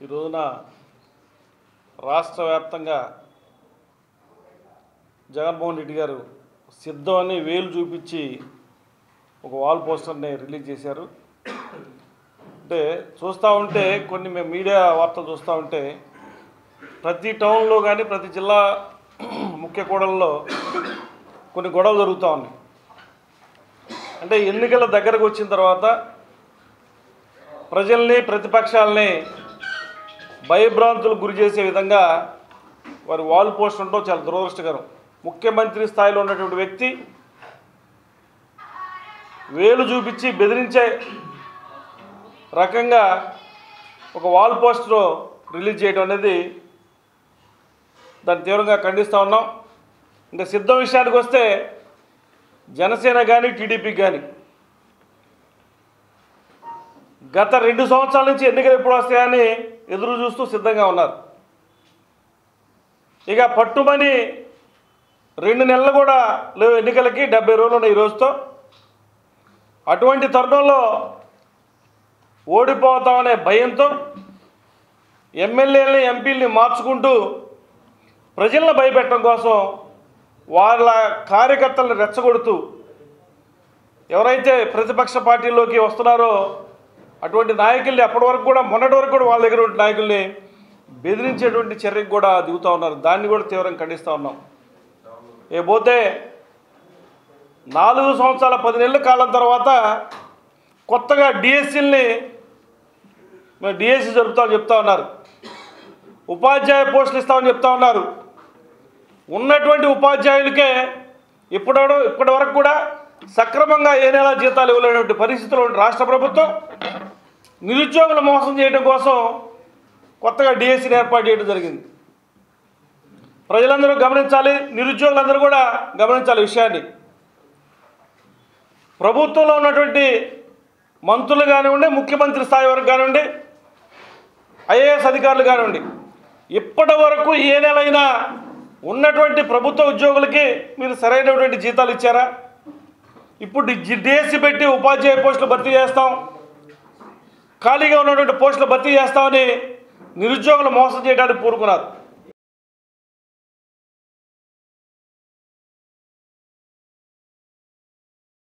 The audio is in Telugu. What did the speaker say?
రోజున రాష్ట్ర వ్యాప్తంగా జగన్మోహన్ రెడ్డి గారు సిద్ధం అని వేలు చూపించి ఒక వాల్ పోస్టర్ని రిలీజ్ చేశారు అంటే చూస్తూ ఉంటే కొన్ని మేము మీడియా వార్తలు చూస్తూ ఉంటే ప్రతి టౌన్లో కానీ ప్రతి జిల్లా ముఖ్య కూడల్లో కొన్ని గొడవలు జరుగుతూ ఉన్నాయి అంటే ఎన్నికల దగ్గరకు వచ్చిన తర్వాత ప్రజల్ని ప్రతిపక్షాలని భయభ్రాంతులకు గురి చేసే విధంగా వారి వాల్ పోస్ట్ ఉండడం చాలా దురదృష్టకరం ముఖ్యమంత్రి స్థాయిలో ఉన్నటువంటి వ్యక్తి వేలు చూపించి బెదిరించే రకంగా ఒక వాల్ పోస్టర్ రిలీజ్ చేయడం అనేది దాన్ని తీవ్రంగా ఖండిస్తూ ఉన్నాం ఇంకా సిద్ధం విషయానికి వస్తే జనసేన కానీ టీడీపీ కానీ గత రెండు సంవత్సరాల నుంచి ఎన్నికలు ఎప్పుడు వస్తాయని ఎదురు చూస్తూ సిద్ధంగా ఉన్నారు ఇక పట్టుమని రెండు నెలలు కూడా లేవు ఎన్నికలకి డెబ్బై రోజులు ఉన్నాయి ఈ రోజుతో అటువంటి తరుణంలో ఓడిపోతామనే భయంతో ఎమ్మెల్యేలని ఎంపీలని మార్చుకుంటూ ప్రజలను భయపెట్టడం కోసం వాళ్ళ కార్యకర్తలను రెచ్చగొడుతూ ఎవరైతే ప్రతిపక్ష పార్టీలోకి వస్తున్నారో అటువంటి నాయకుల్ని అప్పటి వరకు కూడా మొన్నటి వరకు కూడా వాళ్ళ దగ్గర ఉన్న నాయకుల్ని బెదిరించేటువంటి చర్యకు కూడా దిగుతూ ఉన్నారు దాన్ని కూడా తీవ్రంగా ఖండిస్తూ ఉన్నాం ఏ పోతే నాలుగు సంవత్సరాల పది నెలల కాలం తర్వాత కొత్తగా డిఎస్సీల్ని మేము డిఎస్సి జరుపుతామని చెప్తా ఉన్నారు ఉపాధ్యాయ పోస్టులు ఇస్తామని చెప్తా ఉన్నారు ఉన్నటువంటి ఉపాధ్యాయులకే ఇప్పుడు ఇప్పటి వరకు కూడా సక్రమంగా ఏ నెల జీతాలు ఇవ్వలేనటువంటి పరిస్థితుల్లో ఉన్న రాష్ట్ర ప్రభుత్వం నిరుద్యోగులు మోసం చేయడం కోసం కొత్తగా డిఎస్సీని ఏర్పాటు చేయడం జరిగింది ప్రజలందరూ గమనించాలి నిరుద్యోగులందరూ కూడా గమనించాలి ఈ విషయాన్ని ప్రభుత్వంలో ఉన్నటువంటి మంత్రులు కానివ్వండి ముఖ్యమంత్రి స్థాయి వరకు కానివ్వండి ఐఏఎస్ అధికారులు కానివ్వండి ఇప్పటి వరకు ఏ నెలైనా ఉన్నటువంటి ప్రభుత్వ ఉద్యోగులకి మీరు సరైనటువంటి జీతాలు ఇచ్చారా ఇప్పుడు డిఎస్సి పెట్టి ఉపాధ్యాయ పోస్టులు భర్తీ చేస్తాం ఖాళీగా ఉన్నటువంటి పోస్టులు భర్తీ చేస్తామని నిరుద్యోగులు మోసం చేయడానికి పూనుకున్నారు